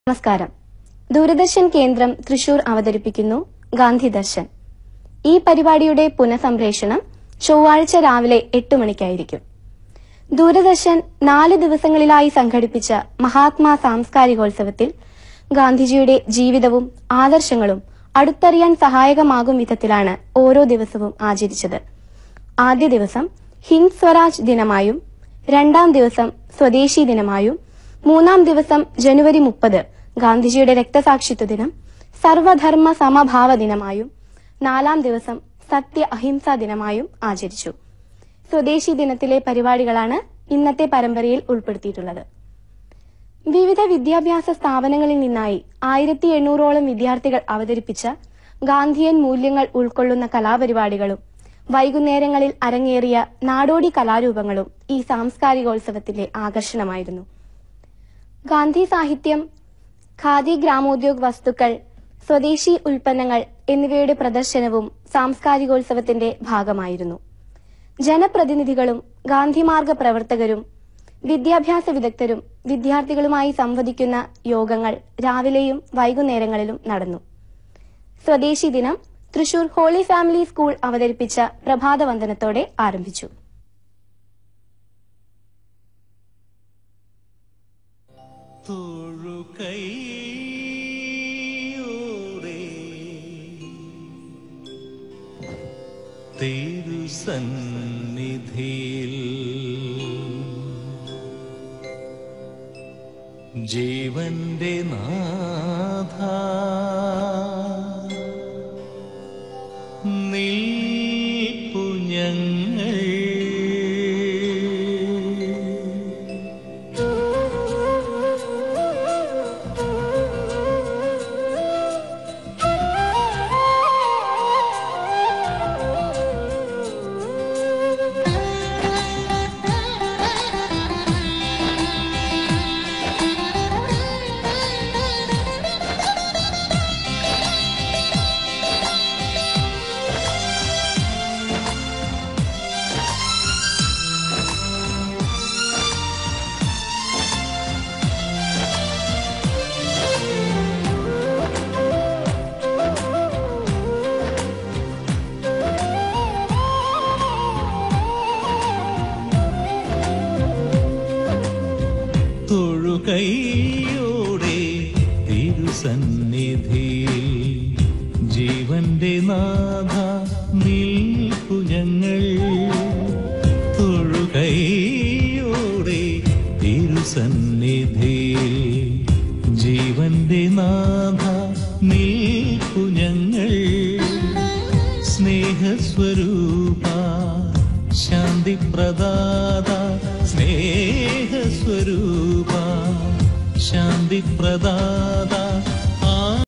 നമസ്കാരം ദൂരദർശൻ കേന്ദ്രം തൃശൂർ അവതരിപ്പിക്കുന്നു ഗാന്ധി ദർശൻ ഈ പരിപാടിയുടെ പുനഃസംപ്രേഷണം ചൊവ്വാഴ്ച രാവിലെ എട്ട് മണിക്കായിരിക്കും ദൂരദർശൻ നാല് ദിവസങ്ങളിലായി സംഘടിപ്പിച്ച മഹാത്മാ സാംസ്കാരികോത്സവത്തിൽ ഗാന്ധിജിയുടെ ജീവിതവും ആദർശങ്ങളും അടുത്തറിയാൻ സഹായകമാകും വിധത്തിലാണ് ഓരോ ദിവസവും ആചരിച്ചത് ആദ്യ ദിവസം ഹിന്ദ് സ്വരാജ് ദിനമായും രണ്ടാം ദിവസം സ്വദേശി ദിനമായും മൂന്നാം ദിവസം ജനുവരി മുപ്പത് ഗാന്ധിജിയുടെ രക്തസാക്ഷിത്വ ദിനം സർവധർമ്മ സമഭാവ ദിനമായും നാലാം ദിവസം സത്യ അഹിംസാ ദിനമായും ആചരിച്ചു സ്വദേശി ദിനത്തിലെ പരിപാടികളാണ് ഇന്നത്തെ പരമ്പരയിൽ ഉൾപ്പെടുത്തിയിട്ടുള്ളത് വിവിധ വിദ്യാഭ്യാസ സ്ഥാപനങ്ങളിൽ നിന്നായി ആയിരത്തി എണ്ണൂറോളം വിദ്യാർത്ഥികൾ അവതരിപ്പിച്ച ഗാന്ധിയൻ മൂല്യങ്ങൾ ഉൾക്കൊള്ളുന്ന കലാപരിപാടികളും വൈകുന്നേരങ്ങളിൽ അരങ്ങേറിയ നാടോടി കലാരൂപങ്ങളും ഈ സാംസ്കാരികോത്സവത്തിലെ ആകർഷണമായിരുന്നു ഗാന്ധി സാഹിത്യം ഖാദി ഗ്രാമോദ്യോഗ് വസ്തുക്കൾ സ്വദേശി ഉൽപ്പന്നങ്ങൾ എന്നിവയുടെ പ്രദർശനവും സാംസ്കാരികോത്സവത്തിന്റെ ഭാഗമായിരുന്നു ജനപ്രതിനിധികളും ഗാന്ധിമാർഗ പ്രവർത്തകരും വിദ്യാഭ്യാസ വിദഗ്ധരും വിദ്യാർത്ഥികളുമായി സംവദിക്കുന്ന യോഗങ്ങൾ രാവിലെയും വൈകുന്നേരങ്ങളിലും നടന്നു സ്വദേശി ദിനം തൃശൂർ ഹോളി ഫാമിലി സ്കൂൾ അവതരിപ്പിച്ച പ്രഭാതവന്ദനത്തോടെ ആരംഭിച്ചു തൊഴുകൈയോടെ തിരുസന്നിധിയിൽ ജീവന്റെ നാഥ നീപ്പു ഞങ്ങൾ തൊഴുകൈയോടെ തിരുസന്നിധിയിൽ ജീവന്റെ നാഥ നിൽപ്പു ഞങ്ങൾ തൊഴുകൈയോടെ തിരുസന്നിധിയിൽ ജീവന്റെ നാഥ നിൽപ്പു ഞങ്ങൾ സ്നേഹസ്വരൂപ ശാന്തിപ്രദാത സ്നേഹസ്വരൂപ ശാന്തിപ്രദാത